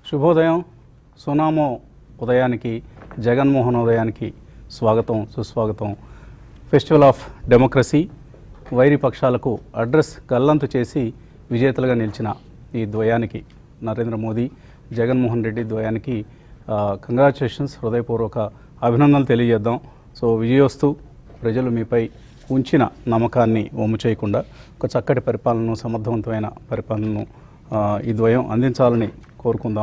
శుభోదయం సునామో ఉదయానికి జగన్మోహన్ ఉదయానికి స్వాగతం సుస్వాగతం ఫెస్టివల్ ఆఫ్ డెమోక్రసీ వైరి పక్షాలకు అడ్రస్ గల్లంతు చేసి విజేతలుగా నిలిచిన ఈ ద్వయానికి నరేంద్ర మోదీ జగన్మోహన్ రెడ్డి ద్వయానికి కంగ్రాచులేషన్స్ హృదయపూర్వక అభినందనలు తెలియజేద్దాం సో విజయోస్తు ప్రజలు మీపై ఉంచిన నమ్మకాన్ని ఒమ్ము చేయకుండా ఒక చక్కటి పరిపాలనను సమర్థవంతమైన పరిపాలనను ఆ, ఈ ద్వయం అందించాలని కోరుకుందాం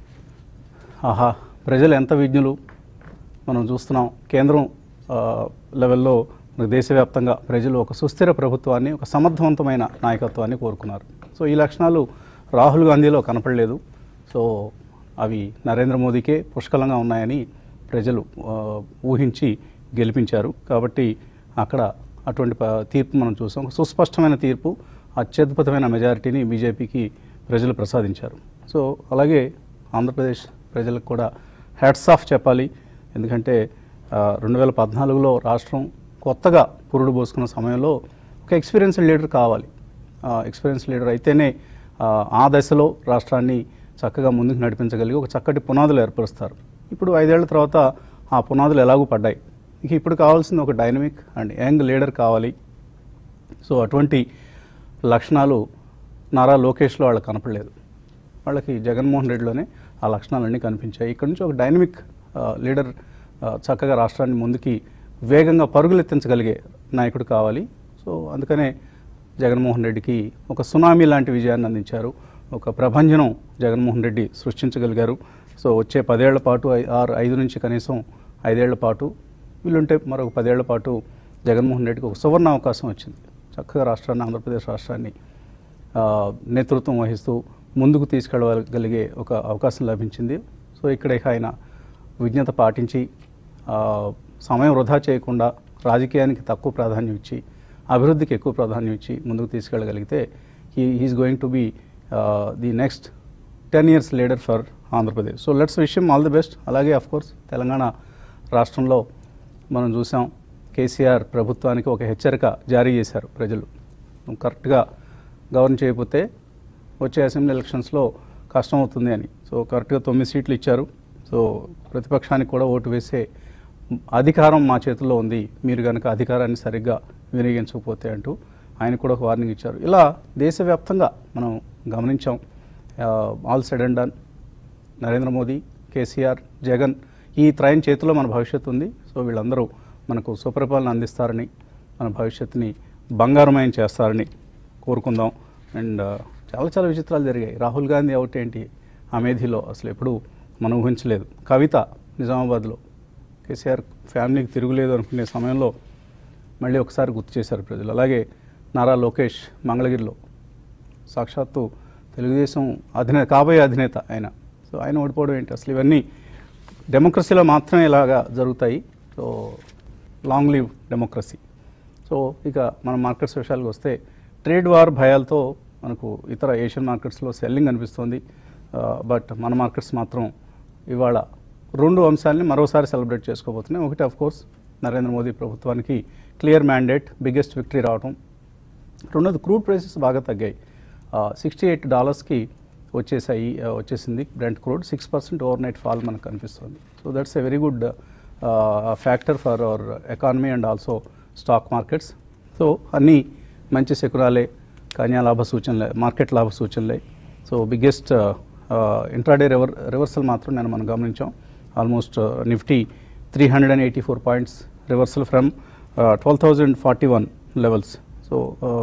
ఆహా ప్రజలు ఎంత విజ్ఞులు మనం చూస్తున్నాం కేంద్రం ఆ, లెవెల్లో మన దేశవ్యాప్తంగా ప్రజలు ఒక సుస్థిర ప్రభుత్వాన్ని ఒక సమర్థవంతమైన నాయకత్వాన్ని కోరుకున్నారు సో ఈ లక్షణాలు రాహుల్ గాంధీలో కనపడలేదు సో అవి నరేంద్ర మోదీకే పుష్కలంగా ఉన్నాయని ప్రజలు ఆ, ఊహించి గెలిపించారు కాబట్టి అక్కడ అటువంటి ప- తీర్పు మనం చూసాం ఒక సుస్పష్టమైన తీర్పు అత్యద్భుతమైన మెజారిటీని బీజేపీకి ప్రజలు ప్రసాదించారు సో అలాగే ఆంధ్రప్రదేశ్ ప్రజలకు కూడా హ్యాట్స్ ఆఫ్ చెప్పాలి ఎందుకంటే రెండు వేల పద్నాలుగులో రాష్ట్రం కొత్తగా పురుడు పోసుకున్న సమయంలో ఒక ఎక్స్పీరియన్స్ లీడర్ కావాలి ఎక్స్పీరియన్స్ లీడర్ అయితేనే ఆ, ఆ దశలో రాష్ట్రాన్ని చక్కగా ముందుకు నడిపించగలిగి ఒక చక్కటి పునాదులు ఏర్పరుస్తారు ఇప్పుడు ఐదేళ్ల తర్వాత ఆ పునాదులు ఎలాగూ పడ్డాయి ఇక ఇప్పుడు కావాల్సింది ఒక డైనమిక్ అండ్ యంగ్ లీడర్ కావాలి సో అటువంటి లక్షణాలు నారా లోకేష్లో వాళ్ళకి కనపడలేదు వాళ్ళకి జగన్మోహన్ రెడ్డిలోనే ఆ లక్షణాలన్నీ కనిపించాయి ఇక్కడ నుంచి ఒక డైనమిక్ ఆ, లీడర్ ఆ, చక్కగా రాష్ట్రాన్ని ముందుకి వేగంగా పరుగులెత్తించగలిగే నాయకుడు కావాలి సో అందుకనే జగన్మోహన్ రెడ్డికి ఒక సునామీ లాంటి విజయాన్ని అందించారు ఒక ప్రభంజనం జగన్మోహన్ రెడ్డి సృష్టించగలిగారు సో వచ్చే పదేళ్ల పాటు ఐ- ఆరు ఐదు నుంచి కనీసం ఐదేళ్ల పాటు వీళ్ళుంటే మరొక పదేళ్ల పాటు జగన్మోహన్ రెడ్డికి ఒక సువర్ణ అవకాశం వచ్చింది చక్కగా రాష్ట్రాన్ని ఆంధ్రప్రదేశ్ రాష్ట్రాన్ని ఆ, నేతృత్వం వహిస్తూ ముందుకు తీసుకెళ్ళగలిగే ఒక అవకాశం లభించింది సో ఇక్కడ ఇక ఆయన విజ్ఞత పాటించి ఆ, సమయం వృధా చేయకుండా రాజకీయానికి తక్కువ ప్రాధాన్యం ఇచ్చి అభివృద్ధికి ఎక్కువ ప్రాధాన్యం ఇచ్చి ముందుకు తీసుకెళ్ళగలిగితే he is going to be the next ten years leader for Andhra Pradesh so let's విషయం ఆల్ ది బెస్ట్ అలాగే అఫ్ కోర్స్ తెలంగాణ రాష్ట్రంలో మనం చూసాం కేసీఆర్ ప్రభుత్వానికి ఒక హెచ్చరిక జారీ చేశారు ప్రజలు నువ్వు కరెక్ట్గా గవర్న్ చేయకపోతే వచ్చే అసెంబ్లీ ఎలక్షన్స్లో కష్టం అవుతుంది అని సో కరెక్ట్గా తొమ్మిది సీట్లు ఇచ్చారు సో ప్రతిపక్షానికి కూడా ఓటు వేసే అధికారం మా చేతుల్లో ఉంది మీరు కనుక అధికారాన్ని సరిగ్గా వినియోగించకపోతే అంటూ ఆయన కూడా ఒక వార్నింగ్ ఇచ్చారు ఇలా దేశవ్యాప్తంగా మనం గమనించాం all said and done Narendra Modi KCR Jagan ఈ త్రయం చేతిలో మన భవిష్యత్తు ఉంది సో వీళ్ళందరూ మనకు సుపరిపాలన అందిస్తారని మన భవిష్యత్తుని బంగారమయం చేస్తారని కోరుకుందాం అండ్ చాలా చాలా విచిత్రాలు జరిగాయి రాహుల్ గాంధీ అవుట్ ఏంటి అమేధిలో అసలు ఎప్పుడూ మనం ఊహించలేదు కవిత నిజామాబాద్లో కేసీఆర్ ఫ్యామిలీకి తిరుగులేదు అనుకునే సమయంలో మళ్ళీ ఒకసారి గుర్తు చేశారు ప్రజలు అలాగే నారా లోకేష్ మంగళగిరిలో సాక్షాత్తు తెలుగుదేశం అధినేత కాబోయే అధినేత ఆయన సో ఆయన ఓడిపోవడం ఏంటి అసలు ఇవన్నీ డెమోక్రసీలో మాత్రమే ఇలాగా జరుగుతాయి so long live democracy so ఇక మన మార్కెట్స్ విషయాలకు వస్తే ట్రేడ్ వార్ భయాలతో మనకు ఇతర ఏషియన్ మార్కెట్స్లో సెల్లింగ్ అనిపిస్తుంది బట్ మన మార్కెట్స్ మాత్రం ఇవాళ రెండు అంశాలని మరోసారి సెలబ్రేట్ చేసుకోబోతున్నాయి ఒకటి ఆఫ్ కోర్స్ నరేంద్ర మోదీ ప్రభుత్వానికి క్లియర్ మ్యాండేట్ బిగ్గెస్ట్ విక్టరీ రావడం రెండోది క్రూడ్ ప్రైసెస్ బాగా తగ్గాయి సిక్స్టీ ఎయిట్ డాలర్స్కి వచ్చేసాయి ఆ, వచ్చేసింది Brent crude six percent overnight fall మనకు కనిపిస్తుంది so that's a very good factor for our economy and also stock markets so అన్నీ మంచి శకురాలే కన్యా లాభ సూచనలే మార్కెట్ లాభ సూచనలే so biggest intraday river reversal మాత్రం నేను మనం గమనించాం almost Nifty three hundred and eighty four points reversal from twelve thousand forty one levels so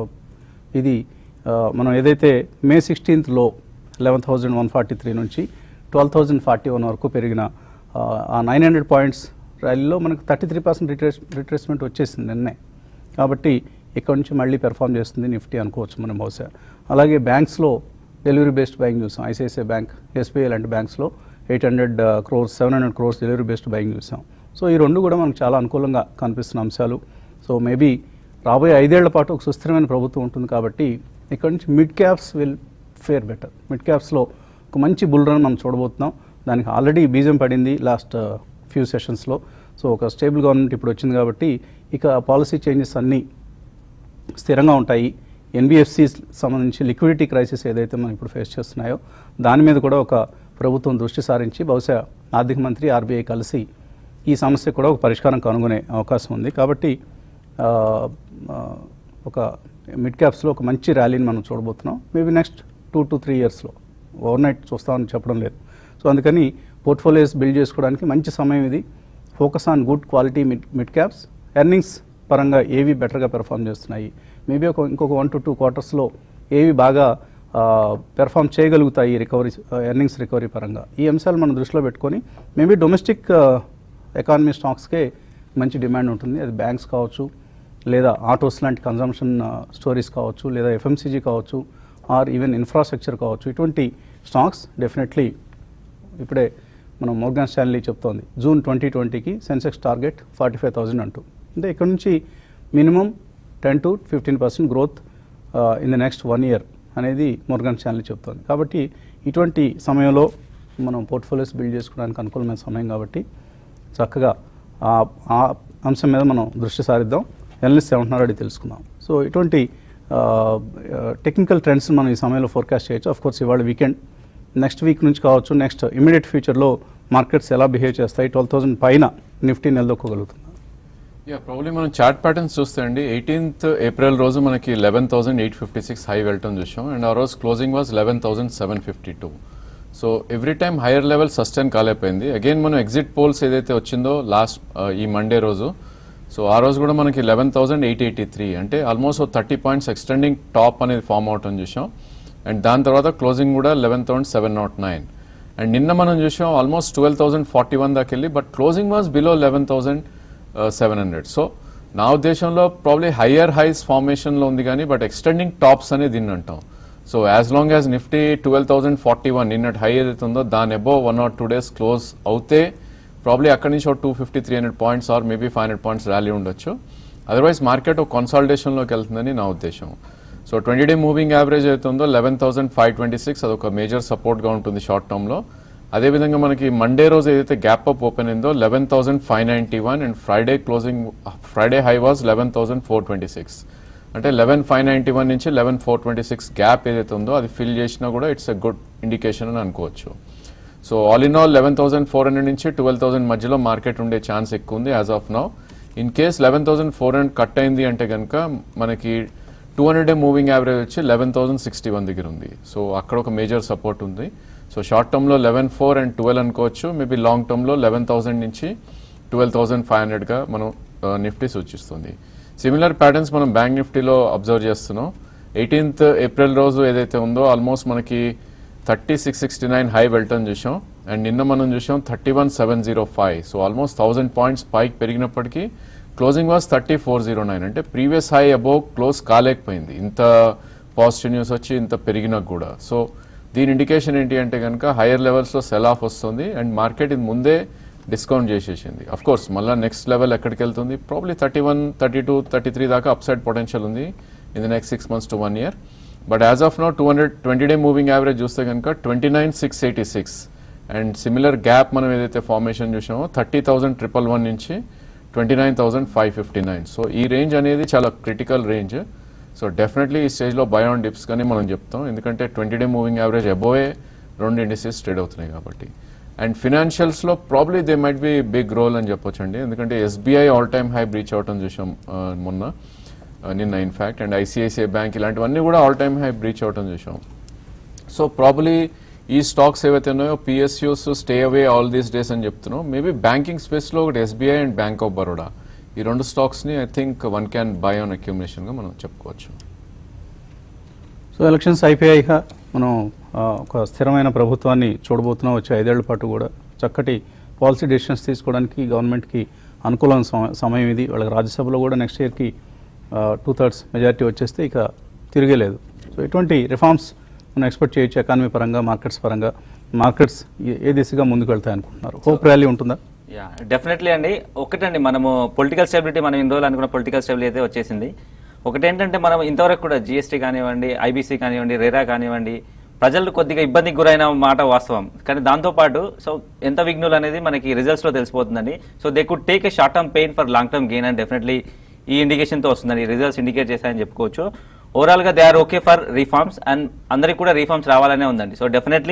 ఇది ఆ, మనం ఏదైతే మే సిక్స్టీన్త్ లో eleven thousand one forty three నుంచి ట్వెల్వ్ థౌజండ్ ఫార్టీ వన్ వరకు పెరిగిన ఆ, ఆ నైన్ హండ్రెడ్ పాయింట్స్ ర్యాలీలో మనకు thirty three percent retrace retracement వచ్చేసింది నిన్నే కాబట్టి ఇక్కడ నుంచి మళ్ళీ పెర్ఫామ్ చేస్తుంది నిఫ్టీ అనుకోవచ్చు మనం బహుశా అలాగే బ్యాంక్స్లో డెలివరీ బేస్డ్ బయింగ్ చూసాం ఐసిఐసిఐ బ్యాంక్ ఎస్బీఐ లాంటి బ్యాంక్స్లో eight hundred crores seven hundred crores delivery based buying చూసాం సో ఈ రెండు కూడా మనకు చాలా అనుకూలంగా కనిపిస్తున్న అంశాలు సో మేబీ రాబోయే ఐదేళ్ల పాటు ఒక సుస్థిరమైన ప్రభుత్వం ఉంటుంది కాబట్టి ఇక్కడ నుంచి mid caps will fare better mid క్యాప్స్లో ఒక మంచి బుల్ రన్ మనం చూడబోతున్నాం దానికి ఆల్రెడీ బీజం పడింది లాస్ట్ ఫ్యూ సెషన్స్లో సో ఒక స్టేబుల్ గవర్నమెంట్ ఇప్పుడు వచ్చింది కాబట్టి ఇక పాలసీ చేంజెస్ అన్నీ స్థిరంగా ఉంటాయి ఎన్బిఎఫ్సి సంబంధించి లిక్విడిటీ క్రైసిస్ ఏదైతే మనం ఇప్పుడు ఫేస్ చేస్తున్నాయో దాని మీద కూడా ఒక ప్రభుత్వం దృష్టి సారించి బహుశా ఆర్థిక మంత్రి ఆర్బీఐ కలిసి ఈ సమస్య కూడా ఒక పరిష్కారం కనుగొనే అవకాశం ఉంది కాబట్టి ఆ, ఆ, ఒక మిడ్ క్యాప్స్లో ఒక మంచి ర్యాలీని మనం చూడబోతున్నాం maybe next two to three ఇయర్స్లో ఓవర్ నైట్ చూస్తామని చెప్పడం లేదు సో అందుకని పోర్ట్ఫోలియోస్ బిల్డ్ చేసుకోవడానికి మంచి సమయం ఇది focus on good quality mid mid caps earnings పరంగా ఏవి బెటర్గా పెర్ఫామ్ చేస్తున్నాయి మేబీ ఒక ఇంకొక వన్ టు టూ క్వార్టర్స్లో ఏవి బాగా పెర్ఫామ్ చేయగలుగుతాయి రికవరీ ఎర్నింగ్స్ రికవరీ పరంగా ఈ అంశాలు మనం దృష్టిలో పెట్టుకొని మేబీ డొమెస్టిక్ ఎకానమీ స్టాక్స్కే మంచి డిమాండ్ ఉంటుంది అది బ్యాంక్స్ కావచ్చు లేదా ఆటోస్ లాంటి కన్జంప్షన్ స్టోరీస్ కావచ్చు లేదా ఎఫ్ఎంసీజీ కావచ్చు ఆర్ ఈవెన్ ఇన్ఫ్రాస్ట్రక్చర్ కావచ్చు ఇటువంటి స్టాక్స్ డెఫినెట్లీ ఇప్పుడే మనం మోర్గాన్ స్టాన్లీ చెప్తోంది జూన్ ట్వంటీ ట్వంటీకి Sensex target forty five thousand అంటూ అంటే ఇక్కడ నుంచి minimum ten to fifteen percent growth in the next one year అనేది మోర్గాన్ స్టాన్లీ చెప్తోంది కాబట్టి ఇటువంటి సమయంలో మనం పోర్ట్ఫోలియోస్ బిల్డ్ చేసుకోవడానికి అనుకూలమైన సమయం కాబట్టి చక్కగా ఆ- ఆ అంశం మీద మనం దృష్టి సారిద్దాం ఎనలిస్ట్ ఏమంటున్నారో అడిగి తెలుసుకుందాం సో ఇటువంటి టెక్నికల్ ట్రెండ్స్ మనం ఈ సమయంలో ఫోర్కాస్ట్ చేయొచ్చు ఆఫ్ కోర్స్ ఇవాళ వీకెండ్ నెక్స్ట్ వీక్ నుంచి కావచ్చు నెక్స్ట్ ఇమీడియట్ ఫ్యూచర్లో మార్కెట్స్ ఎలా బిహేవ్ చేస్తాయి ట్వెల్వ్ థౌసండ్ పైన నిఫ్టీ నిలదొక్కగలుగుతుంది యా ప్రాబ్లీ మనం చార్ట్ ప్యాటర్న్స్ చూస్తే అండి ఎయిటీన్త్ ఏప్రిల్ రోజు మనకి eleven thousand eight fifty six high వెళ్ళటం చూసాం అండ్ ఆ రోజు closing was eleven thousand seven fifty two so every time higher level sustain కాలేకపోయింది అగైన్ మనం ఎగ్జిట్ పోల్స్ ఏదైతే వచ్చిందో లాస్ట్ ఈ మండే రోజు సో ఆ రోజు కూడా మనకి eleven thousand eight eighty three అంటే almost thirty points extending top అనేది ఫామ్ అవటం చూసాం అండ్ దాని తర్వాత క్లోజింగ్ కూడా eleven thousand seven naught nine and నిన్న మనం చూసాం almost twelve thousand forty one దాకా వెళ్ళి but closing was below eleven thousand seven hundred so నా ఉద్దేశంలో ప్రాబ్లీ హయ్యర్ హైస్ ఫార్మేషన్లో ఉంది కానీ బట్ ఎక్స్టెండింగ్ టాప్స్ అనేది దీన్ని అంటాం so as long as Nifty twelve thousand forty one నిన్నటి హై ఏదైతే ఉందో దాని above one or two days close అవుతే ప్రాబ్లీ అక్కడి నుంచి ఒక two fifty three hundred points or maybe five hundred points rally ఉండొచ్చు అదర్వైజ్ మార్కెట్ ఒక కన్సాలిడేషన్లోకి వెళ్తుందని నా ఉద్దేశం so twenty day moving average అయితే ఉందో eleven thousand five twenty six అదొక మేజర్ సపోర్ట్గా ఉంటుంది షార్ట్ టర్మ్లో అదేవిధంగా మనకి మండే రోజు ఏదైతే గ్యాప్ అప్ ఓపెన్ అయిందో eleven thousand five ninety one and Friday closing Friday high was eleven thousand four twenty six అంటే లెవెన్ ఫైవ్ నైంటీ వన్ నుంచి eleven four twenty six gap ఏదైతే ఉందో అది ఫిల్ చేసినా కూడా ఇట్స్ ఎ గుడ్ ఇండికేషన్ అని అనుకోవచ్చు so all in all eleven thousand four hundred నుంచి ట్వెల్వ్ థౌసండ్ మధ్యలో మార్కెట్ ఉండే ఛాన్స్ ఎక్కువ ఉంది as of now in case eleven thousand four hundred cut అయింది అంటే కనుక మనకి two hundred day moving average వచ్చి లెవెన్ థౌసండ్ సిక్స్టీ వన్ దగ్గర ఉంది సో అక్కడ ఒక మేజర్ సపోర్ట్ ఉంది సో షార్ట్ టర్మ్లో లెవెన్ ఫోర్ అండ్ ట్వెల్వ్ అనుకోవచ్చు మేబీ లాంగ్ టర్మ్లో లెవెన్ థౌసండ్ నుంచి ట్వెల్వ్ థౌసండ్ ఫైవ్ హండ్రెడ్గా మనం నిఫ్టీ సూచిస్తుంది సిమిలర్ ప్యాటర్న్స్ మనం బ్యాంక్ నిఫ్టీలో అబ్జర్వ్ చేస్తున్నాం ఎయిటీన్త్ ఏప్రిల్ రోజు ఏదైతే ఉందో ఆల్మోస్ట్ మనకి thirty six sixty nine high వెళ్ళటం చూసాం అండ్ నిన్న మనం చూసాం thirty one seven zero five so almost thousand points పైకి పెరిగినప్పటికీ closing was thirty four zero nine అంటే ప్రీవియస్ హై అబోవ్ క్లోజ్ కాలేకపోయింది ఇంత పాజిటివ్ న్యూస్ వచ్చి ఇంత పెరిగినా కూడా సో దీని ఇండికేషన్ ఏంటి అంటే కనుక హైయర్ లెవెల్స్లో సెల్ ఆఫ్ వస్తుంది అండ్ మార్కెట్ ఇది ముందే డిస్కౌంట్ చేసేసింది అఫ్ కోర్స్ మళ్ళీ నెక్స్ట్ లెవెల్ ఎక్కడికి వెళ్తుంది probably thirty one thirty two thirty three దాకా అప్సైడ్ పొటెన్షియల్ ఉంది in the next six months to one year but as of now two hundred twenty day moving average చూస్తే కనుక twenty nine six eighty six and similar gap మనం ఏదైతే formation చూసామో thirty thousand triple one నుంచి twenty nine thousand five fifty nine so ఈ range అనేది చాలా critical range so definitely ఈ స్టేజ్లో బయాన్ డిప్స్ కానీ మనం చెప్తాం ఎందుకంటే ట్వంటీ డే మూవింగ్ యావరేజ్ అబోవే రెండు ఇండిసెస్ ట్రేడ్ అవుతున్నాయి కాబట్టి అండ్ ఫినాన్షియల్స్లో probably they might be big role అని చెప్పొచ్చు అండి ఎందుకంటే SBI all time high breach అవటం చూసాం ఆ, మొన్న ఆ, నిన్న ఇన్ఫ్యాక్ట్ అండ్ ఐసిఐసిఐ బ్యాంక్ ఇలాంటివన్నీ కూడా ఆల్ టైమ్ హై బ్రీచ్ అవటం చూసాం సో ప్రాబ్లీ ఈ స్టాక్స్ ఏవైతే ఉన్నాయో పిఎస్యూస్ స్టే అవే ఆల్ దీస్ డేస్ అని చెప్తున్నాం మేబీ బ్యాంకింగ్ స్పేస్లో ఒకటి SBI and bank of Baroda ఈ రెండు స్టాక్స్ని I think one can buy on అక్యుమిలేషన్గా మనం చెప్పుకోవచ్చు సో ఎలక్షన్స్ అయిపోయాక మనం ఆ, ఒక స్థిరమైన ప్రభుత్వాన్ని చూడబోతున్నాం వచ్చే ఐదేళ్ల పాటు కూడా చక్కటి పాలసీ డెసిషన్స్ తీసుకోవడానికి గవర్నమెంట్కి అనుకూలమైన సమ- సమయం ఇది వాళ్ళకి రాజ్యసభలో కూడా నెక్స్ట్ ఇయర్కి టూ థర్డ్స్ మెజారిటీ వచ్చేస్తే ఇక తిరిగేలేదు సో ఇటువంటి రిఫార్మ్స్ మనం ఎక్స్పెక్ట్ చేయొచ్చు ఎకానమీ పరంగా మార్కెట్స్ పరంగా మార్కెట్స్ ఏ- ఏ దిశగా ముందుకు వెళ్తాయి అనుకుంటున్నారు హోప్ ర్యాలీ ఉంటుందా యా డెఫినెట్లీ అండి ఒకటండి మనము పొలిటికల్ స్టెబిలిటీ మనం ఇన్ని రోజులు అనుకున్న పొలిటికల్ స్టెబిలిటీ అయితే వచ్చేసింది ఒకటేంటంటే మనం ఇంతవరకు కూడా జిఎస్టీ కానివ్వండి ఐబీసీ కానివ్వండి రెరా కానివ్వండి ప్రజలు కొద్దిగా ఇబ్బందికి గురైన మాట వాస్తవం కానీ దాంతోపాటు సో ఎంత విఘ్నులు అనేది మనకి రిజల్ట్స్లో తెలిసిపోతుందండి so they could take a short term pain for long term gain and definitely ఈ ఇండికేషన్తో వస్తుందండి రిజల్ట్స్ ఇండికేట్ చేశాయని చెప్పుకోవచ్చు ఓవరాల్గా they are okay for reforms and అందరికి కూడా రీఫార్మ్స్ రావాలనే ఉందండి సో డెఫినెట్లీ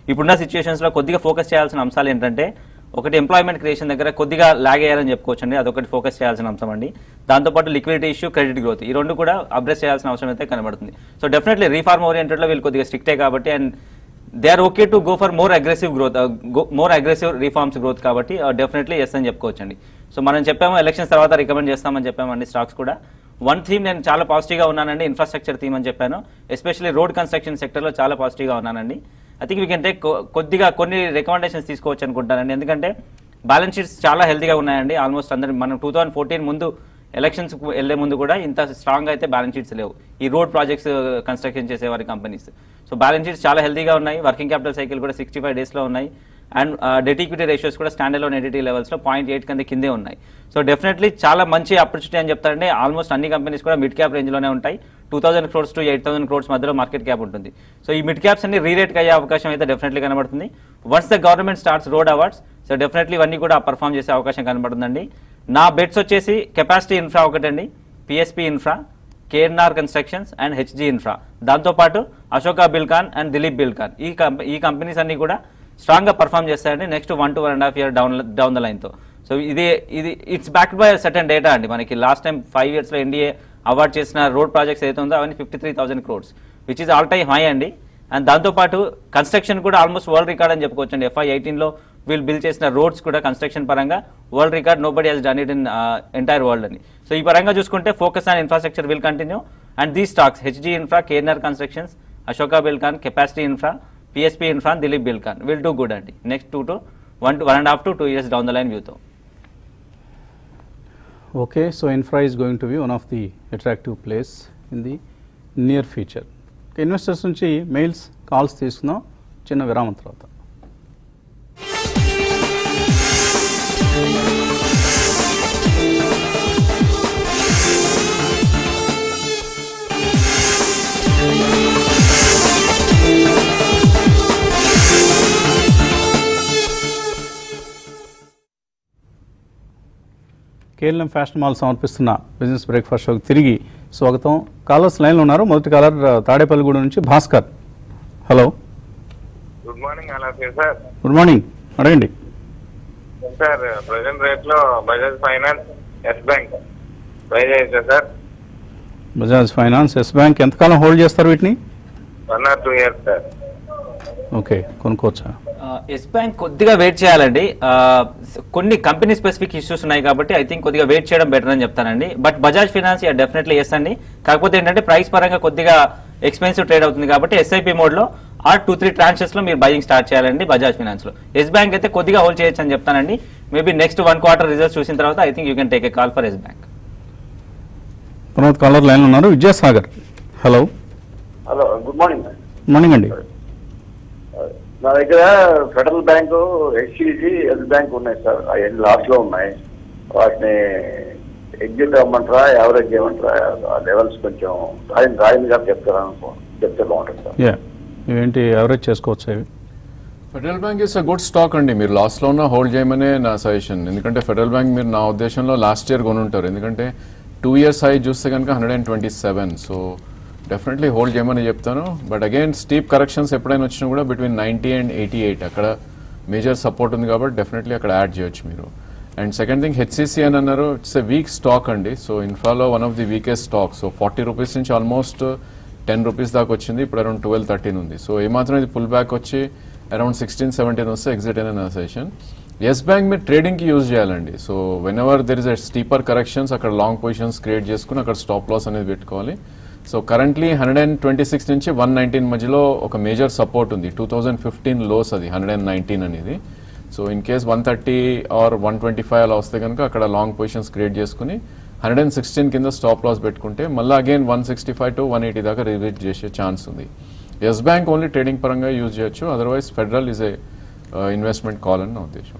ఇప్పుడున్న సిచ్యువేషన్స్లో కొద్దిగా ఫోకస్ చేయాల్సిన అంశాలు ఏంటంటే ఒకటి ఎంప్లాయ్మెంట్ క్రియేషన్ దగ్గర కొద్దిగా లాగ్ అయ్యారని చెప్పుకోవచ్చండి అదొకటి ఫోకస్ చేయాల్సిన అంశం అండి దాంతోపాటు లిక్విడిటీ ఇష్యూ క్రెడిట్ గ్రోత్ ఈ రెండు కూడా అప్రెస్ చేయాల్సిన అవసరం అయితే కనబడుతుంది సో డెఫినెట్లీ రీఫార్మ్ ఓరియంటెడ్లో వీళ్ళు కొద్దిగా స్ట్రిక్టే కాబట్టి and they are okay to go for more aggressive growth more aggressive reforms growth కాబట్టి డెఫినెట్లీ ఎస్ అని చెప్పుకోవచ్చండి సో మనం చెప్పాము ఎలక్షన్స్ తర్వాత రికమెండ్ చేస్తామని చెప్పామండి స్టాక్స్ కూడా వన్ థీమ్ నేను చాలా పాజిటివ్గా ఉన్నానండి ఇన్ఫ్రాస్ట్రక్చర్ థీమ్ అని చెప్పాను ఎస్పెషల్లీ రోడ్ కన్స్ట్రక్షన్ సెక్టర్లో చాలా పాజిటివ్గా ఉన్నానండి I think we can take కొద్దిగా కొన్ని రికమెండేషన్స్ తీసుకోవచ్చు అనుకుంటానండి ఎందుకంటే బ్యాలెన్స్ షీట్స్ చాలా హెల్తీగా ఉన్నాయండి ఆల్మోస్ట్ అందరి మనం టూ థౌసండ్ ఫోర్టీన్ ముందు ఎలక్షన్స్ వెళ్లే ముందు కూడా ఇంత స్ట్రాంగ్ అయితే బ్యాలెన్స్ షీట్స్ లేవు ఈ రోడ్ ప్రాజెక్ట్స్ కన్స్ట్రక్షన్ చేసే వారి కంపెనీస్ సో బ్యాలెన్స్ షీట్స్ చాలా హెల్తీగా ఉన్నాయి వర్కింగ్ క్యాపిటల్ సైకిల్ కూడా సిక్స్టీ ఫైవ్ డేస్లో ఉన్నాయి అండ్ డెట్ ఈక్విటీ రేషియోస్ కూడా స్టాండర్డ్ లోన్ ఎడిటీ లెవెల్స్లో పాయింట్ ఎయిట్ కింద కిందే ఉన్నాయి సో డెఫినెట్లీ చాలా మంచి ఆపర్చునిటీ అని చెప్తారంటే ఆల్మోస్ట్ అన్ని కంపెనీస్ కూడా మిడ్ క్యాప్ రేంజ్లోనే ఉంటాయి two thousand crores to eight thousand crores మధ్యలో మార్కెట్ క్యాప్ ఉంటుంది సో ఈ మిడ్ క్యాప్స్ అన్ని రీరేట్కి అయ్యే అవకాశం అయితే డెఫినెట్లీ కనబడుతుంది once the government starts road awards so definitely ఇవన్నీ కూడా పర్ఫామ్ చేసే అవకాశం కనబడుతుందండి నా బెట్స్ వచ్చేసి కెపాసిటీ ఇన్ఫ్రా ఒకటండి PSP infra KNR constructions and HG infra దాంతోపాటు Ashoka Buildcon and Dilip Buildcon ఈ కంపె ఈ కంపెనీస్ అన్ని కూడా స్ట్రాంగ్గా పర్ఫామ్ చేస్తాయండి next one to one and half year down down the లైన్తో సో ఇది ఇది it's backed by certain data అండి మనకి లాస్ట్ టైం ఫైవ్ ఇయర్స్లో ఎన్డీఏ అవార్డ్ చేసిన రోడ్ ప్రాజెక్ట్స్ ఏదైతే ఉందో అవన్నీ fifty three thousand crores which is all time high అండి అండ్ దాంతోపాటు కన్స్ట్రక్షన్ కూడా ఆల్మోస్ట్ వరల్డ్ రికార్డ్ అని చెప్పుకోవచ్చు అండి ఎఫ్ఐ ఎయిటీన్లో వీళ్ళు బిల్డ్ చేసిన రోడ్స్ కూడా కన్స్ట్రక్షన్ పరంగా world record nobody has done it in entire world అని సో ఈ పరంగా చూసుకుంటే focus on infrastructure will continue and the stocks HG infra KNR constructions Ashoka Buildcon capacity infra PSP infra Dilip Buildcon will do good అండి next two to one to one and half to two years down the line వ్యూతో okay so infra is going to be one of the attractive place in the near future investors నుంచి mails calls తీసుకుందాం చిన్న విరామం తర్వాత KLM fashion mall సమర్పిస్తున్న business breakfast షోకి తిరిగి స్వాగతం కాలర్స్ లైన్లో ఉన్నారు మొదటి కాలర్ తాడేపల్లిగూడ నుంచి భాస్కర్ హలో గుడ్ మార్నింగ్ అలాగే సార్ గుడ్ మార్నింగ్ అడగండి సార్ ప్రజెంట్ రేట్ లో Bajaj finance Yes Bank price అయితే sir Bajaj finance Yes Bank ఎంతకాలం హోల్డ్ చేస్తారు వీటిని one or two years sir okay కొనుక్కోవచ్చా ఎస్ బ్యాంక్ కొద్దిగా వెయిట్ చేయాలండి ఆ, కొన్ని కంపెనీ స్పెసిఫిక్ ఇష్యూస్ ఉన్నాయి కాబట్టి ఐ థింక్ కొద్దిగా వెయిట్ చేయడం బెటర్ అని చెప్తానండి but Bajaj finance definitely yes అండి కాకపోతే ఏంటంటే ప్రైస్ పరంగా కొద్దిగా ఎక్స్పెన్సివ్ ట్రేడ్ అవుతుంది కాబట్టి ఎస్ఐపి మోడ్లో ఆ టూ త్రీ ట్రాన్షెస్లో మీరు బయింగ్ స్టార్ట్ చేయాలండి బజాజ్ ఫినాన్స్లో ఎస్ బ్యాంక్ అయితే కొద్దిగా హోల్డ్ చేయొచ్చు అని చెప్తానండి maybe next one quarter results చూసిన తర్వాత I think you can take a call for Yes Bank తర్వాత కాలర్ లైన్లో ఉన్నారు Vidyasagar hello hello good morning sir good morning అండి నా దగ్గర Federal bank HCC Yes Bank ఉన్నాయి సార్ అవన్నీ లాస్ట్ లో ఉన్నాయి వాటిని ఎగ్జిట్ అవ్వమంటారా యావరేజ్ చేయమంటారా ఆ లెవెల్స్ కొంచెం రాయన్ రాయన్ గారు చెప్తారా అనుకో చెప్తే బాగుంటుంది సార్ యా ఇవేంటి ఎవరేజ్ చేసుకోవచ్చు ఇవి Federal bank is a good stock అండి మీరు లాస్ట్లో ఉన్న హోల్డ్ చేయమనే నా సజెషన్ ఎందుకంటే ఫెడరల్ బ్యాంక్ మీరు నా ఉద్దేశంలో లాస్ట్ ఇయర్ కొనుంటారు ఎందుకంటే టూ ఇయర్స్ హై చూస్తే కనుక hundred and twenty seven so definitely hold చేయమని చెప్తాను బట్ అగైన్ స్టీప్ కరెక్షన్స్ ఎప్పుడైనా వచ్చినా కూడా between ninety and eighty eight అక్కడ మేజర్ సపోర్ట్ ఉంది కాబట్టి డెఫినెట్లీ అక్కడ యాడ్ చేయొచ్చు మీరు అండ్ సెకండ్ థింగ్ హెచ్సిసి అని అన్నారు ఇట్స్ ఎ వీక్ స్టాక్ అండి సో ఇన్ఫాలో one of the weakest stock so forty rupees నుంచి ఆల్మోస్ట్ టెన్ రూపీస్ దాకా వచ్చింది ఇప్పుడు అరౌండ్ ట్వెల్వ్ థర్టీన్ ఉంది సో ఏమాత్రం ఇది పుల్ బ్యాక్ వచ్చి అరౌండ్ సిక్స్టీన్ సెవెంటీన్ వస్తే ఎగ్జిట్ అయిన నా సజెషన్ ఎస్ బ్యాంక్ మీరు ట్రేడింగ్కి యూజ్ చేయాలండి so whenever there is a steeper corrections అక్కడ లాంగ్ పొజిషన్స్ క్రియేట్ చేసుకుని అక్కడ స్టాప్ లాస్ అనేది పెట్టుకోవాలి so currently hundred and twenty six నుంచి వన్ నైన్టీన్ మధ్యలో ఒక మేజర్ సపోర్ట్ ఉంది టూ థౌజండ్ ఫిఫ్టీన్ లోస్ అది హండ్రెడ్ అండ్ నైన్టీన్ అనేది so in case one thirty or one twenty five అలా వస్తే కనుక అక్కడ లాంగ్ పొజిషన్స్ క్రియేట్ చేసుకుని హండ్రెడ్ అండ్ సిక్స్టీన్ కింద స్టాప్ లాస్ పెట్టుకుంటే మళ్ళీ again one sixty five to one eighty దాకా రివిజిట్ చేసే ఛాన్స్ ఉంది ఎస్ బ్యాంక్ ఓన్లీ ట్రేడింగ్ పరంగా యూజ్ చేయొచ్చు otherwise Federal is a investment call అని నా ఉద్దేశం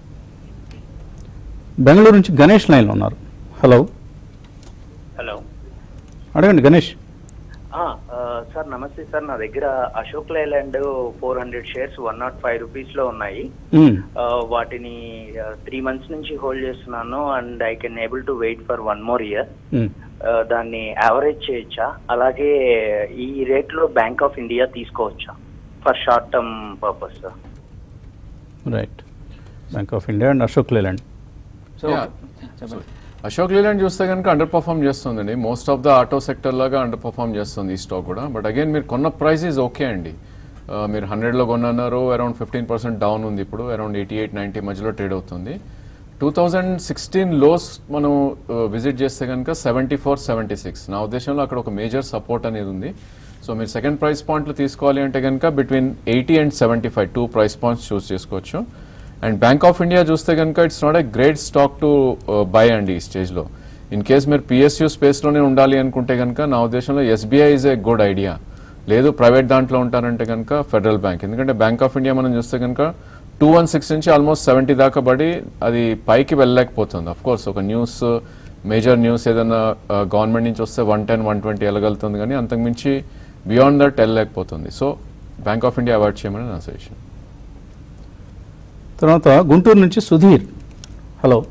బెంగళూరు నుంచి గణేష్ లైన్లో ఉన్నారు హలో హలో అడగండి గణేష్ ఆ, ఆ, సార్ నమస్తే సార్ నా దగ్గర Ashok Leyland four hundred shares one not five rupees లో ఉన్నాయి మ్మ్. ఆ, వాటిని త్రీ మంత్స్ నుంచి హోల్డ్ చేస్తున్నాను and I can able to wait for one more year hmm. దాన్ని యావరేజ్ చేయొచ్చా అలాగే ఈ రేట్ లో బ్యాంక్ ఆఫ్ ఇండియా తీసుకోవచ్చా for short term purpose sir right Bank of India and Ashok Leyland so Yeah. చెప్పండి Ashok Leyland చూస్తే కనుక అండర్ పర్ఫామ్ చేస్తుందండి most of the auto sector లాగా అండర్ పర్ఫామ్ చేస్తుంది ఈ స్టాక్ కూడా బట్ అగైన్ మీరు కొన్న ప్రైస్ ఈజ్ ఓకే అండి Uh, మీరు హండ్రెడ్లో కొన్నారు అరౌండ్ ఫిఫ్టీన్ పర్సెంట్ డౌన్ ఉంది ఇప్పుడు అరౌండ్ ఎయిటీ ఎయిట్ నైంటీ మధ్యలో ట్రేడ్ అవుతుంది టూ థౌజండ్ సిక్స్టీన్ లోస్ మనం విజిట్ చేస్తే కనుక సెవెంటీ ఫోర్ సెవెంటీ సిక్స్ నా ఉద్దేశంలో అక్కడ ఒక మేజర్ సపోర్ట్ అనేది ఉంది సో మీరు సెకండ్ ప్రైస్ పాయింట్లు తీసుకోవాలి అంటే కనుక between eighty and seventy five two price points choose చేసుకోవచ్చు అండ్ బ్యాంక్ ఆఫ్ ఇండియా చూస్తే కనుక it's not a great stock to buy అండి ఈ స్టేజ్లో ఇన్ కేస్ మీరు పిఎస్యూ స్పేస్లోనే ఉండాలి అనుకుంటే కనుక నా ఉద్దేశంలో SBI is a good idea లేదు ప్రైవేట్ దాంట్లో ఉంటారంటే కనుక ఫెడరల్ బ్యాంక్ ఎందుకంటే బ్యాంక్ ఆఫ్ ఇండియా మనం చూస్తే కనుక టూ వన్ సిక్స్ నుంచి ఆల్మోస్ట్ సెవెంటీ దాకా పడి అది పైకి వెళ్ళలేకపోతుంది అఫ్ కోర్స్ ఒక న్యూస్ మేజర్ న్యూస్ ఏదైనా గవర్నమెంట్ నుంచి వస్తే వన్ టెన్ వన్ ట్వంటీ వెళ్ళగలుగుతుంది కానీ అంతకుమించి బియాండ్ దట్ వెళ్ళలేకపోతుంది so Bank of India avoid చేయమని నా సజెషన్ తర్వాత గుంటూరు నుంచి సుధీర్ హలో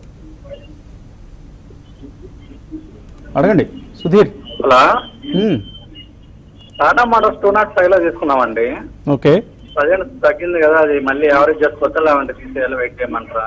అడగండి Sudhir hello hmm. Tata Motors two not five లో తీసుకున్నామండి ఓకే ప్రజెంట్ తగ్గింది కదా అది మళ్ళీ యావరేజ్ చేసుకోవచ్చా లేదంటే తీసేయాలి వెయిట్ చేయమంటారా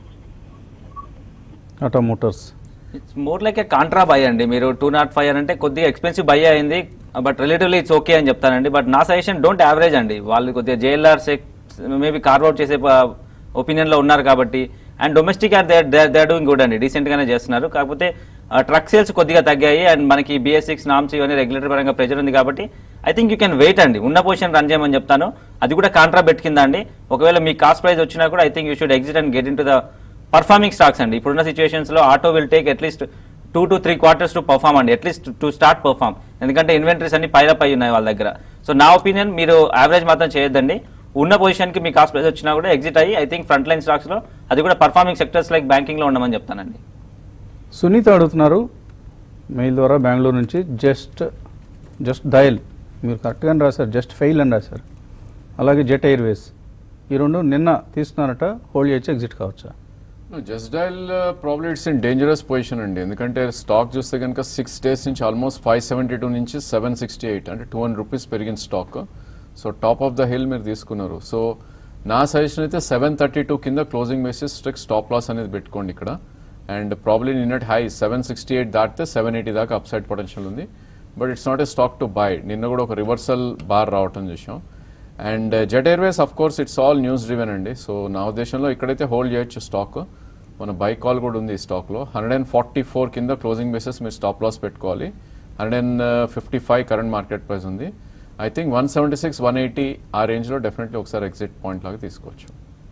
Tata Motors it's more like a contra buy అండి మీరు టూ నాట్ ఫైవ్ అని అంటే కొద్దిగా ఎక్స్పెన్సివ్ బై అయింది బట్ రిలేటివ్లీ ఇట్స్ ఓకే అని చెప్తానండి బట్ నా సజెషన్ డోంట్ యావరేజ్ అండి వాళ్ళు కొద్దిగా జేఎల్ఆర్ మేబీ కార్వౌట్ చేసే ఒపీనియన్ లో ఉన్నారు కాబట్టి and domestic are they they doing good అండి డీసెంట్ గానే చేస్తున్నారు కాకపోతే ట్రక్ సేల్స్ కొద్దిగా తగ్గాయి అండ్ మనకి బిఎస్ సిక్స్ నామ్స్ ఇవన్నీ రెగ్యులేటరీ పరంగా ప్రెజర్ ఉంది కాబట్టి I think you can wait అండి ఉన్న పొజిషన్ రన్ చేయమని చెప్తాను అది కూడా కాంట్రా బెట్ కింద అండి ఒకవేళ మీ కాస్ట్ ప్రైస్ వచ్చినా కూడా I think you should exit and get in to the performing stocks అండి ఇప్పుడున్న సిచ్యువేషన్స్ లో auto will take at least two to three quarters to perform అండి అట్లీస్ట్ టు స్టార్ట్ పర్ఫామ్ ఎందుకంటే ఇన్వెంటరీస్ అన్ని పైలప్ అయి ఉన్నాయి వాళ్ళ దగ్గర సో నా ఒపీనియన్ మీరు యావరేజ్ మాత్రం చేయొద్దండి ఉన్న పొజిషన్ కి మీ కాస్ట్ ప్రైస్ వచ్చినా కూడా ఎగ్జిట్ అయ్యి I think front line stocks లో అది కూడా పర్ఫార్మింగ్ సెక్టర్స్ లైక్ బ్యాంకింగ్ లో ఉండమని చెప్తానండి సునీత అడుగుతున్నారు మెయిల్ ద్వారా బెంగళూరు నుంచి జస్ట్ జస్ట్ డయల్ మీరు కరెక్ట్గానే రాశారు జస్ట్ ఫెయిల్ అని రాశారు అలాగే జెట్ ఎయిర్వేస్ ఈ రెండు నిన్న తీసుకున్నారట హోల్డ్ చేయొచ్చు ఎగ్జిట్ కావచ్చా Just Dial probably it's in dangerous position అండి ఎందుకంటే స్టాక్ చూస్తే కనుక సిక్స్ డేస్ నుంచి ఆల్మోస్ట్ ఫైవ్ సెవెంటీ టూ నుంచి సెవెన్ సిక్స్టీ ఎయిట్ అంటే టూ హండ్రెడ్ రూపీస్ పెరిగిన stock so top of the hill మీరు తీసుకున్నారు సో నా సజెషన్ అయితే సెవెన్ థర్టీ టూ కింద closing basis strict stop loss అనేది పెట్టుకోండి ఇక్కడ అండ్ ప్రాబ్లీ నిన్నటి హై సెవెన్ సిక్స్టీ ఎయిట్ దాటితే సెవెన్ ఎయిటీ దాకా అప్ సైడ్ పొటెన్షియల్ ఉంది but it's not a stock to buy నిన్న కూడా ఒక రివర్సల్ బార్ రావటం చూసాం and Jet Airways of course it's all news driven అండి సో నా ఉద్దేశంలో ఇక్కడైతే హోల్డ్ చేయొచ్చు స్టాక్ మన బై కాల్ కూడా ఉంది ఈ స్టాక్లో హండ్రెడ్ అండ్ ఫార్టీ ఫోర్ కింద క్లోజింగ్ బేసిస్ మీరు స్టాప్ లాస్ పెట్టుకోవాలి hundred and fifty five current market price ఉంది I think one seventy six one eighty ఆ రేంజ్లో డెఫినెట్లీ ఒకసారి ఎగ్జిట్ పాయింట్ లాగా తీసుకోవచ్చు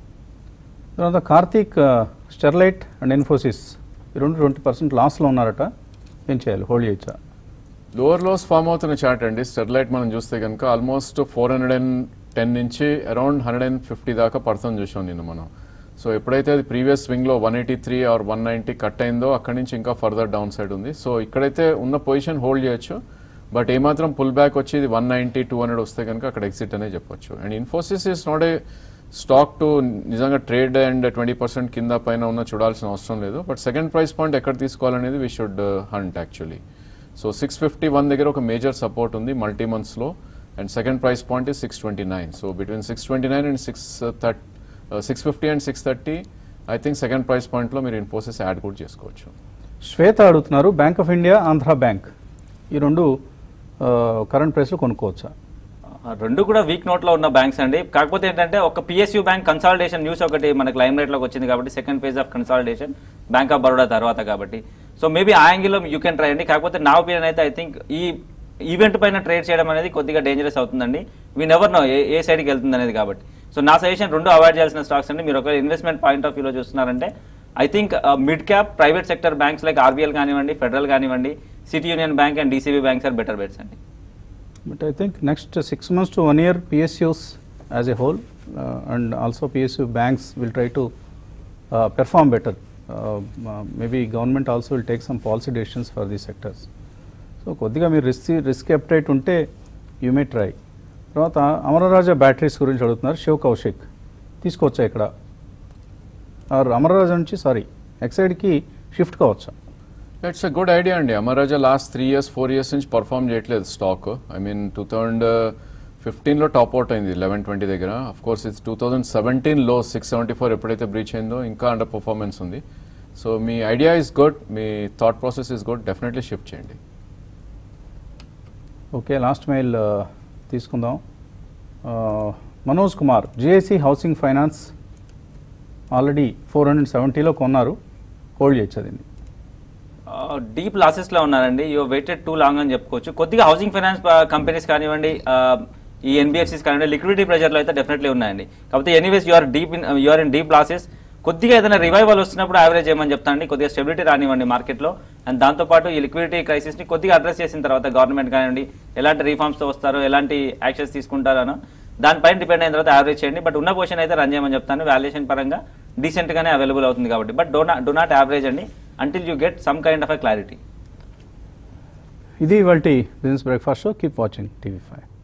తర్వాత కార్తీక్ స్టెర్లైట్ అండ్ ఇన్ఫోసిస్ ఈ రెండు ట్వంటీ పర్సెంట్ లాస్లో ఉన్నారట ఏం చేయాలి హోల్డ్ చేయొచ్చా లోవర్ లోస్ ఫామ్ అవుతున్న చార్ట్ అండి స్టెర్లైట్ మనం చూస్తే కనుక almost four hundred and ten నుంచి అరౌండ్ హండ్రెడ్ అండ్ ఫిఫ్టీ దాకా పడుతుంది చూసాం నిన్న మనం సో ఎప్పుడైతే అది ప్రీవియస్ స్వింగ్లో one eighty three or one ninety cut అయిందో అక్కడి నుంచి ఇంకా ఫర్దర్ డౌన్ సైడ్ ఉంది సో ఇక్కడైతే ఉన్న పొజిషన్ హోల్డ్ చేయొచ్చు బట్ ఏమాత్రం పుల్ బ్యాక్ వచ్చి ఇది వన్ నైంటీ టూ హండ్రెడ్ వస్తే కనుక అక్కడ ఎగ్జిట్ అనే చెప్పొచ్చు and Infosys is not a stock to నిజంగా ట్రేడ్ అండ్ ట్వంటీ పర్సెంట్ కింద పైన ఉన్న చూడాల్సిన అవసరం లేదు బట్ సెకండ్ ప్రైస్ పాయింట్ ఎక్కడ తీసుకోవాలనేది we should hunt actually so six fifty one దగ్గర ఒక మేజర్ సపోర్ట్ ఉంది మల్టీ మంత్స్లో and second price point is six twenty nine so between six twenty nine and six thirty six fifty and six thirty I think second price పాయింట్లో మీరు Infosys add కూడా చేసుకోవచ్చు శ్వేత అడుగుతున్నారు Bank of India Andhra Bank ఈ రెండు current ప్రైస్లో కొనుక్కోవచ్చా ఆ రెండు కూడా వీక్ నోట్ లో ఉన్న బ్యాంక్స్ అండి కాకపోతే ఏంటంటే ఒక పిఎస్యూ బ్యాంక్ కన్సాలిడేషన్ న్యూస్ ఒకటి మనకి లైమ్ లైట్ లోకి వచ్చింది కాబట్టి second phase of consolidation Bank of Baroda తర్వాత కాబట్టి సో మేబీ ఆ యాంగిల్లో యూ కెన్ ట్రై అండి కాకపోతే నా ఒపీనియన్ అయితే ఐ థింక్ ఈ ఈవెంట్ పైన ట్రేడ్ చేయడం అనేది కొద్దిగా డేంజరస్ అవుతుందండి వీ నెవర్ నో ఏ ఏ సైడ్కి వెళ్తుంది అనేది కాబట్టి సో నా సజెషన్ రెండు అవాయిడ్ చేయాల్సిన స్టాక్స్ అండి మీరు ఒక ఇన్వెస్ట్మెంట్ పాయింట్ ఆఫ్ వ్యూలో చూస్తున్నారంటే I think mid cap private sector banks like RBL కానివ్వండి ఫెడరల్ కానివ్వండి City Union Bank and DCB banks are better bets అండి But I think next uh, six months to one year, PSUs as a whole uh, and also PSU banks will try to uh, perform better. Uh, uh, maybe government also will take some policy decisions for these sectors. So కొద్దిగా మీరు risk risk అప్టైట్ ఉంటే you may try తర్వాత Amara Raja batteries గురించి అడుగుతున్నారు శివ్ కౌశిక్ తీసుకోవచ్చా ఇక్కడ or Amararaja నుంచి sorry ఎక్సైడ్కి షిఫ్ట్ కావచ్చా ఇట్స్ ఎ గుడ్ ఐడియా అండి Amaraja last three years four years నుంచి పర్ఫామ్ చేయట్లేదు stock I mean two thousand ఫిఫ్టీన్లో టాప్ అవుట్ అయింది లెవెన్ ట్వంటీ దగ్గర of course it's two thousand సెవెంటీన్లో సిక్స్ సెవెంటీ ఫోర్ ఎప్పుడైతే బ్రీచ్ అయిందో ఇంకా అండర్ పర్ఫార్మెన్స్ ఉంది సో మీ ఐడియా ఇస్ గుడ్ మీ thought process is good definitely shift చేయండి ఓకే లాస్ట్ మెయిల్ ఆ, తీసుకుందాం ఆ, Manoj Kumar GIC housing finance already four hundred సెవెంటీలో కొన్నారు హోల్డ్ చేయొచ్చు దీన్ని డీప్ లాసెస్లో ఉన్నారండి యూ వెయిటెడ్ టూ లాంగ్ అని చెప్పుకోవచ్చు కొద్దిగా హౌసింగ్ ఫైనాన్స్ కంపెనీస్ కానివ్వండి ఆ, ఈ ఎన్బిఎఫ్సిస్ కానివ్వండి లిక్విడిటీ ప్రెషర్లో అయితే డెఫినెట్లీ ఉన్నాయండి కాకపోతే anyways you're deep in you're in deep losses కొద్దిగా ఏదైనా రివైవల్ వస్తున్నప్పుడు యావరేజ్ చేయమని చెప్తానండి కొద్దిగా స్టెబిలిటీ రానివ్వండి మార్కెట్లో అండ్ దాంతోపాటు ఈ లిక్విడిటీ క్రైసిస్ని కొద్దిగా అడ్రస్ చేసిన తర్వాత గవర్నమెంట్ కానివ్వండి ఎలాంటి రిఫార్మ్స్తో వస్తారో ఎలాంటి యాక్షన్స్ తీసుకుంటారనో దానిపైన డిపెండ్ అయిన తర్వాత యావరేజ్ చేయండి బట్ ఉన్న పొజిషన్ అయితే రన్ చేయమని చెప్తాను వాల్యుయేషన్ పరంగా డీసెంట్గానే అవైలబుల్ అవుతుంది కాబట్టి but do not do not average అండి until you get some kind of a clarity ఇది ఇవాళ business breakfast show keep watching TV five